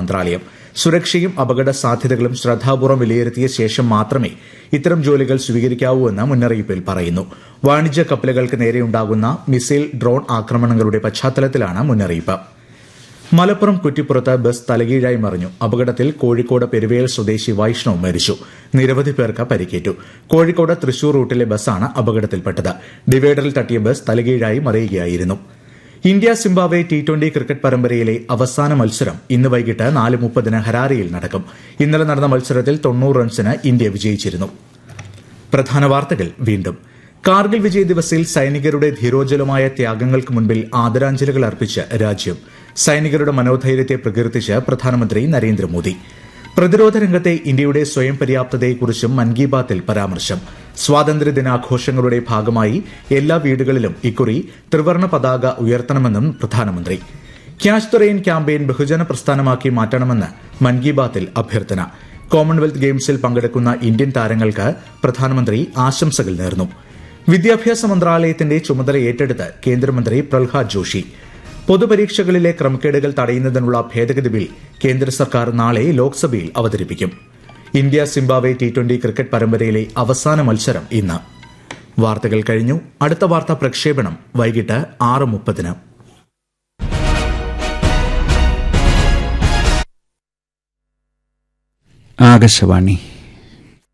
മന്ത്രാലയം സുരക്ഷയും അപകട സാധ്യതകളും ശ്രദ്ധാപൂർവ്വം വിലയിരുത്തിയ ശേഷം മാത്രമേ ഇത്തരം ജോലികൾ സ്വീകരിക്കാവൂ എന്ന് മുന്നറിയിപ്പിൽ പറയുന്നു വാണിജ്യ കപ്പലുകൾക്ക് നേരെയുണ്ടാകുന്ന മിസൈൽ ഡ്രോൺ ആക്രമണങ്ങളുടെ പശ്ചാത്തലത്തിലാണ് മുന്നറിയിപ്പ് മലപ്പുറം കുറ്റിപ്പുറത്ത് ബസ് തലകീഴായി മറിഞ്ഞു അപകടത്തിൽ കോഴിക്കോട് പെരുവേൽ സ്വദേശി വൈഷ്ണവ് മരിച്ചു നിരവധി പേർക്ക് പരിക്കേറ്റു കോഴിക്കോട് തൃശൂർ റൂട്ടിലെ ബസ്സാണ് അപകടത്തിൽപ്പെട്ടത് ഡിവൈഡറിൽ തട്ടിയ ബസ് തലകീഴായി മറിയുകയായിരുന്നു India Zimbabwe T twenty cricket പരമ്പരയിലെ അവസാന മത്സരം ഇന്ന് വൈകിട്ട് നാല് മുപ്പതിന് ഹരാരയിൽ നടക്കും ഇന്നലെ നടന്ന മത്സരത്തിൽ തൊണ്ണൂറ് റൺസിന് ഇന്ത്യ വിജയിച്ചിരുന്നു പ്രധാന വാർത്തകൾ വീണ്ടും കാർഗിൽ വിജയ് ദിവസിൽ സൈനികരുടെ ധീരോജ്വലമായ ത്യാഗങ്ങൾക്ക് മുൻപിൽ ആദരാഞ്ജലികൾ അർപ്പിച്ച് രാജ്യം സൈനികരുടെ മനോധൈര്യത്തെ പ്രകീർത്തിച്ച് പ്രധാനമന്ത്രി നരേന്ദ്രമോദി പ്രതിരോധ രംഗത്തെ ഇന്ത്യയുടെ സ്വയം പര്യാപ്തതയെക്കുറിച്ചും മൻ കി ബാത്തിൽ പരാമർശം സ്വാതന്ത്ര്യ ദിനാഘോഷങ്ങളുടെ ഭാഗമായി എല്ലാ വീടുകളിലും ഇക്കുറി ത്രിവർണ പതാക ഉയർത്തണമെന്നും പ്രധാനമന്ത്രി ക്യാച്ച് ദ റെയിൻ ക്യാമ്പയിൻ ബഹുജന പ്രസ്ഥാനമാക്കി മാറ്റണമെന്ന് മൻ കി ബാത്തിൽ അഭ്യർത്ഥന കോമൺവെൽത്ത് ഗെയിംസിൽ പങ്കെടുക്കുന്ന ഇന്ത്യൻ താരങ്ങൾക്ക് പ്രധാനമന്ത്രി ആശംസകൾ നേർന്നു വിദ്യാഭ്യാസ മന്ത്രാലയത്തിന്റെ ചുമതല ഏറ്റെടുത്ത് കേന്ദ്രമന്ത്രി പ്രഹ്ലാദ് ജോഷി പൊതുപരീക്ഷകളിലെ ക്രമക്കേടുകൾ തടയുന്നതിനുള്ള ഭേദഗതി ബിൽ കേന്ദ്ര സർക്കാർ നാളെ ലോക്സഭയിൽ അവതരിപ്പിക്കും India Zimbabwe T twenty cricket പരമ്പരയിലെ അവസാന മത്സരം ഇന്ന് വാർത്തകൾ കഴിഞ്ഞു അടുത്ത വാർത്താ പ്രക്ഷേപണം വൈകിട്ട് ആറ് മുപ്പതിന് ആകാശവാണി